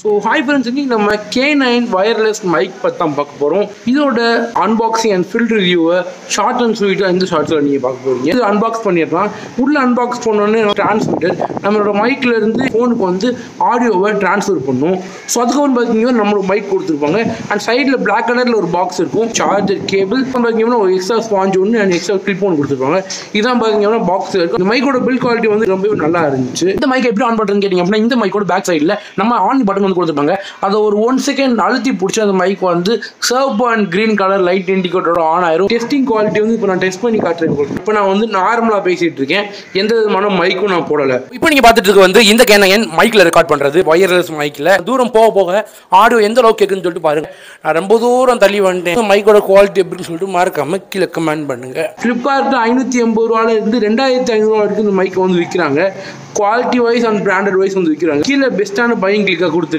so hi friends இன்னைக்கு நம்ம K nine wireless mic பற்றி தான் பார்க்க போகிறோம் இதோட அன்பாக்சிங் அண்ட் ஃபில்ட் ரிவ்யூவை ஷார்ட் அண்ட் ஸ்வீட்டாக இந்த ஷார்ட்ஸில் நீங்கள் பார்க்க போகிறீங்க இது அன்பாக்ஸ் பண்ணிடலாம் உள்ள அன்பாக்ஸ் பண்ணோன்னே டிரான்ஸ்மிட்டர் நம்மளோட மைக்ல இருந்து ஃபோனுக்கு வந்து ஆடியோவை ட்ரான்ஸ்ஃபர் பண்ணும் ஸோ அதுக்கப்புறம் பார்த்தீங்கன்னா நம்மளோட மைக் கொடுத்துருப்பாங்க அண்ட் சைடில் பிளாக் கலரில் ஒரு பாக்ஸ் இருக்கும் சார்ஜர் கேபிள் பார்த்தீங்கன்னா ஒரு எக்ஸ்ட்ரா ஸ்பாஞ்ச் ஒன்று அண்ட் எக்ஸ்ட்ரா கிளிப் ஒன்று கொடுத்துருப்பாங்க இதான் பார்த்தீங்கன்னா பாக்ஸ் இருக்கும் இந்த மைக்கோட பில் குவாலிட்டி வந்து ரொம்பவே நல்லா இருந்துச்சு இந்த மைக் எப்படி ஆன் பண்ணுறதுன்னு கேட்டிங்க அப்படின்னா இந்த மைக்கோட பேக் சைடில் நம்ம ஆன் பட்டன் வந்து கொடுத்துருப்பாங்க அதை ஒரு ஒன் செகண்ட் அழுத்தி பிடிச்சி அந்த மைக் வந்து serve and green colour light இண்டிகேட்டரோட ஆன் ஆயிரும் டெஸ்டிங் குவாலிட்டி வந்து இப்போ நான் டெஸ்ட் பண்ணி காட்டுறேன் உங்களுக்கு இப்போ நான் வந்து நார்மலாக பேசிட்டு இருக்கேன் எந்த விதமான மைக்கும் நான் போடலை இப்போ நீங்க பார்த்துட்டு இருக்க வந்து இந்த கேனையன் மைக்ல ரெக்கார்ட் பண்றது வயர்லெஸ் மைக்ல தூரம் போக போக ஆடியோ எந்த அளவுக்கு கேக்குன்னு சொல்லிட்டு பாருங்க நான் ரொம்ப தூரம் தள்ளி வந்துட்டேன் மைக்கோட குவாலிட்டி எப்படின்னு சொல்லிட்டு மறக்காம கீழே கமெண்ட் பண்ணுங்க ஃப்ளிப்கார்ட்டில் ஐநூற்றி எண்பது ரூபால இருந்து ரெண்டாயிரத்தி ஐநூறுவா வரைக்கும் இந்த மைக் வந்து விற்கிறாங்க quality wise and branded wise வந்து விற்கிறாங்க கீழே பெஸ்ட்டான பையிங் கிளிக்காக கொடுத்து